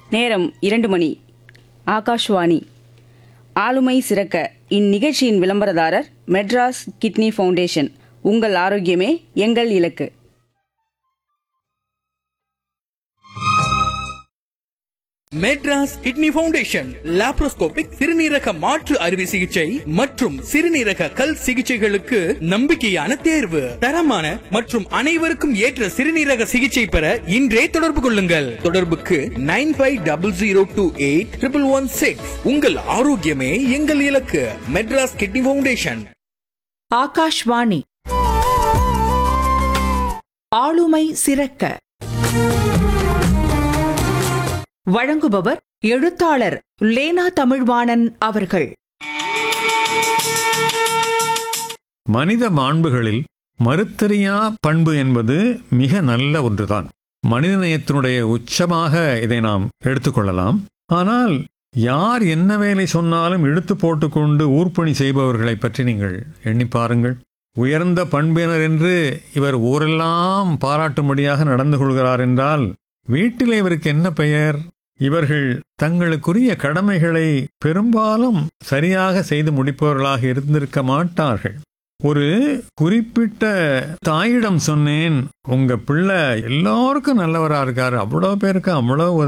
நேரம் இரண்டு மணி ஆகாஷ்வாணி ஆளுமை சிறக்க இந்நிகழ்ச்சியின் விளம்பரதாரர் மெட்ராஸ் கிட்னி ஃபவுண்டேஷன் உங்கள் ஆரோக்கியமே எங்கள் இலக்கு மெட்ராஸ் கிட்னி ஃபவுண்டேஷன் லாப்ரோஸ்கோபிக் சிறுநீரக மாற்று அறுவை சிகிச்சை மற்றும் சிறுநீரக கல் சிகிச்சைகளுக்கு நம்பிக்கையான தேர்வு தரமான மற்றும் அனைவருக்கும் ஏற்ற சிறுநீரக சிகிச்சை பெற இன்றே தொடர்பு கொள்ளுங்கள் தொடர்புக்கு nine five double zero two eight triple one six உங்கள் ஆரோக்கியமே எங்கள் இலக்கு மெட்ராஸ் கிட்னி ஃபவுண்டேஷன் ஆகாஷ்வாணி ஆளுமை சிறக்க வழங்குபவர் எழுத்தாளர் லேனா தமிழ்வாணன் அவர்கள் மனித மாண்புகளில் மறுத்தறியா பண்பு என்பது மிக நல்ல ஒன்றுதான் மனிதநேயத்தினுடைய உச்சமாக இதை நாம் எடுத்துக்கொள்ளலாம் ஆனால் யார் என்ன வேலை சொன்னாலும் இழுத்து போட்டுக்கொண்டு ஊர்ப்பணி செய்பவர்களை பற்றி நீங்கள் எண்ணி பாருங்கள் உயர்ந்த பண்பினர் என்று இவர் ஊரெல்லாம் பாராட்டும்படியாக நடந்து கொள்கிறார் என்றால் வீட்டில் இவருக்கு என்ன பெயர் இவர்கள் தங்களுக்குரிய கடமைகளை பெரும்பாலும் சரியாக செய்து முடிப்பவர்களாக இருந்திருக்க மாட்டார்கள் ஒரு குறிப்பிட்ட தாயிடம் சொன்னேன் உங்க பிள்ளை எல்லாருக்கும் நல்லவரா இருக்காரு அவ்வளோ பேருக்கு அவ்வளோ உதவி